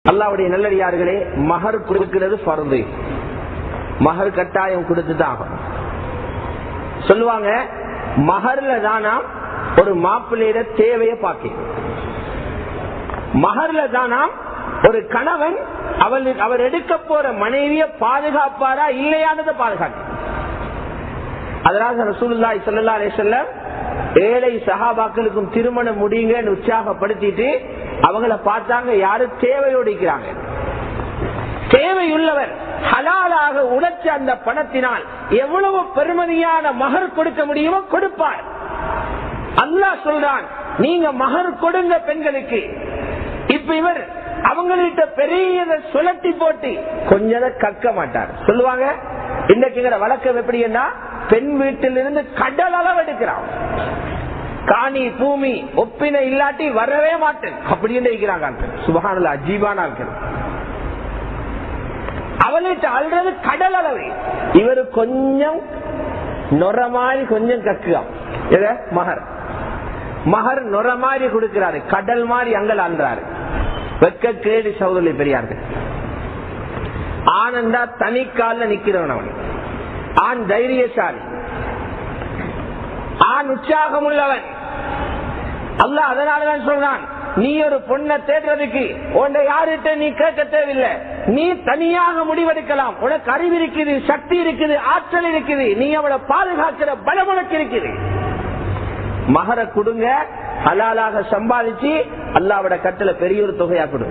அல்லாவுடைய நல்லடியார்களே மகர் கொடுக்கிறது பருது மகர் கட்டாயம் கொடுத்துதான் ஆகணும் சொல்லுவாங்க மகர்ல தானா ஒரு மாப்பிள்ளையிட தேவைய பார்க்க மகர்ல தானா ஒரு கணவன் அவள் அவர் எடுக்க போற மனைவிய பாதுகாப்பாரா இல்லையானதை பாதுகாக்க அதனால ரசூலுல்லாஹி ஸல்லல்லாஹு அலைஹி வஸல்லம் ஏழை சஹாபாக்களுக்கும் திருமணம் முடியுங்கன்னு உற்சாகப்படுத்திட்டு அவங்கள பார்த்தாங்க யாரு தேவையோடு இருக்கிறாங்க தேவையுள்ளவர் ஹலாலாக உழைச்ச அந்த பணத்தினால் எவ்வளவு பெருமதியான மகர் கொடுக்க முடியுமோ கொடுப்பார் அல்லாஹ் சொல்றான் நீங்க மகர் கொடுங்க பெண்களுக்கு இப்ப இவர் அவங்கள்ட்ட பெரியத சுழட்டி போட்டு கொஞ்சத கக்க மாட்டார் சொல்லுவாங்க இன்னைக்குங்கிற வழக்கம் எப்படின்னா பெண் வீட்டிலிருந்து கடல் அளவு எடுக்கிறான் காணி பூமி ஒப்பினை இல்லாட்டி வரவே மாட்டேன் அப்படின்னு இருக்கிறாங்க சுபகானல அஜீபான ஆட்கள் அவள்கிட்ட அல்றது கடல் அளவு இவரு கொஞ்சம் நொற மாதிரி கொஞ்சம் கக்குறான் எத மகர் மகர் நொற மாதிரி கொடுக்கிறாரு கடல் மாதிரி அங்கல் அன்றாரு வெக்க கேடு சௌதரி பெரியார்கள் ஆனந்தா தனிக்கால நிக்கிறவன் அவன் ஆண் தைரியசாலி ஆண் உற்சாகம் உள்ளவன் அல்ல அதனாலதான் சொல்றான் நீ ஒரு பொண்ணை தேடுறதுக்கு உன்னை யாருகிட்ட நீ கேட்க தேவையில்லை நீ தனியாக முடிவெடுக்கலாம் உனக்கு அறிவு இருக்குது சக்தி இருக்குது ஆற்றல் இருக்குது நீ அவளை பாதுகாக்கிற பலம் உனக்கு இருக்குது மகர கொடுங்க ஹலாலாக சம்பாதிச்சு அல்லாவோட கட்டளை பெரிய ஒரு தொகையா கொடுங்க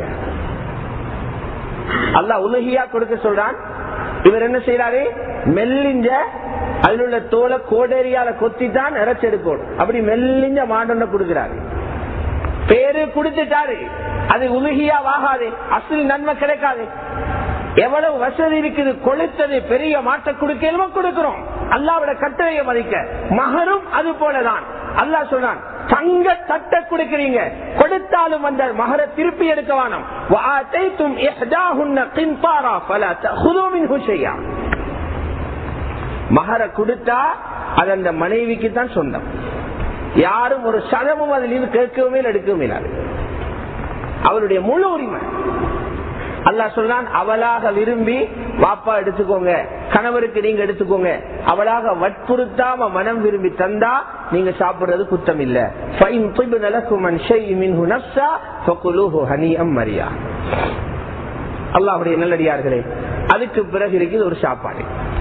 அல்லாஹ் உலகியா கொடுக்க சொல்றான் இவர் என்ன செய்யறாரு மெல்லிஞ்ச அதில் உள்ள தோலை கோடேரியால கொத்தி தான் இறைச்செடுக்கணும் அப்படி மெல்லிஞ்ச மாண்டொன்ன கொடுக்கிறாரு பேரு கொடுத்துட்டாரு அது உலகியா வாகாது அசல் நன்மை கிடைக்காது எவ்வளவு வசதி இருக்குது கொளுத்தது பெரிய மாட்ட கொடுக்கலுமோ கொடுக்கிறோம் அல்லாவோட கட்டளையை மதிக்க மகரும் அது போலதான் அல்லாஹ் சொல்றான் தங்க தட்ட கொடுக்கிறீங்க கொடுத்தாலும் அந்த மகர திருப்பி எடுக்க வேணும் மகர கொடுத்தா அது அந்த மனைவிக்கு தான் சொந்தம் யாரும் ஒரு சதமும் அதில் கேட்கவுமே எடுக்கவும் இல்லாது அவருடைய முழு உரிமை அல்லாஹ் சொல்றான் அவளாக விரும்பி வாப்பா எடுத்துக்கோங்க கணவருக்கு நீங்க எடுத்துக்கோங்க அவளாக வற்புறுத்தாம மனம் விரும்பி தந்தா நீங்க சாப்பிடுறது குத்தம் இல்ல அல்லாஹுடைய நல்லடியார்களே அதுக்கு பிறகு இருக்குது ஒரு சாப்பாடு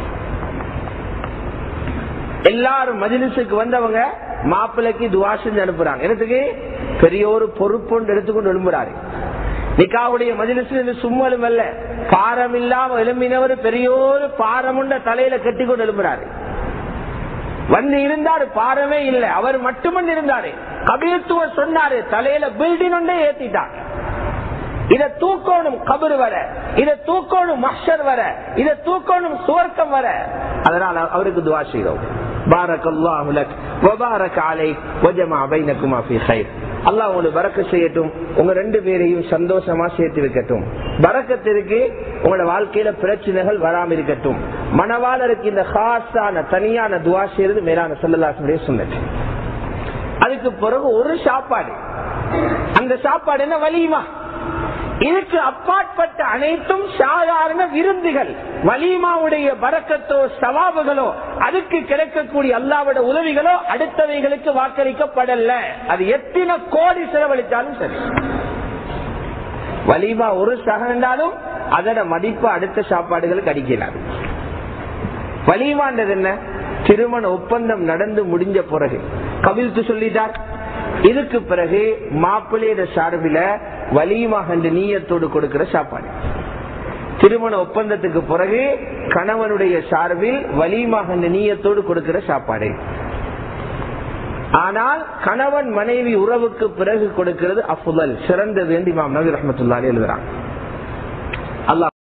எல்லாரும் மஜிலிசுக்கு வந்தவங்க மாப்பிள்ளைக்கு துவா செஞ்சு அனுப்புறாங்க எனக்கு பெரிய ஒரு பொறுப்பு எடுத்துக்கொண்டு எழும்புறாரு நிக்காவுடைய மஜிலிசு சும்மலும் அல்ல பாரம் இல்லாம எழும்பினவர் பெரியோரு பாரமுண்ட தலையில கட்டி கொண்டு எழும்புறாரு வந்து இருந்தாரு பாரமே இல்லை அவர் மட்டுமன் இருந்தாரு கபிலத்துவம் சொன்னாரு தலையில பில்டிங் ஒன்றே ஏத்திட்டார் இத தூக்கணும் கபரு வர இத தூக்கணும் மஷர் வர இத தூக்கணும் சுவர்க்கம் வர அதனால அவருக்கு துவா செய்தோம் பாரக் அல்லாஹு லக் வபாரக் அலைக் வஜமா பைனகுமா ஃபீ கைர் அல்லாஹ் உங்களுக்கு பறக்க செய்யட்டும் உங்க ரெண்டு பேரையும் சந்தோஷமா சேர்த்து வைக்கட்டும் பறக்கத்திற்கு உங்களோட வாழ்க்கையில பிரச்சனைகள் வராம இருக்கட்டும் மனவாளருக்கு இந்த ஹாஸான தனியான துவா செய்யறது மேலான சொல்லலாசனுடைய சொன்னது அதுக்கு பிறகு ஒரு சாப்பாடு அந்த சாப்பாடு என்ன வலியுமா இதுக்கு அப்பாற்பட்ட அனைத்தும் சாதாரண விருந்துகள் வலிமாவுடைய பறக்கத்தோ சவாபுகளோ அதுக்கு கிடைக்கக்கூடிய அல்லாவோட உதவிகளோ அடுத்தவைகளுக்கு வாக்களிக்கப்படல அது எத்தனை கோடி செலவழித்தாலும் சரி வலிமா ஒரு சகண்டாலும் அதோட மதிப்பு அடுத்த சாப்பாடுகளுக்கு அடிக்கிறார் வலிமான்றது என்ன திருமண ஒப்பந்தம் நடந்து முடிஞ்ச பிறகு கவிழ்த்து சொல்லிட்டார் இதுக்கு பிறகு மாப்பிள்ளையோட சார்பில வலியுமாக நீயத்தோடு கொடுக்கிற சாப்பாடு திருமண ஒப்பந்தத்துக்கு பிறகு கணவனுடைய சார்பில் வலியுமாக நீயத்தோடு கொடுக்கிற சாப்பாடு ஆனால் கணவன் மனைவி உறவுக்கு பிறகு கொடுக்கிறது அஃபுதல் சிறந்தது என்று இமாம் நபி ரஹமத்துல்லாரி எழுதுறாங்க அல்லாஹ்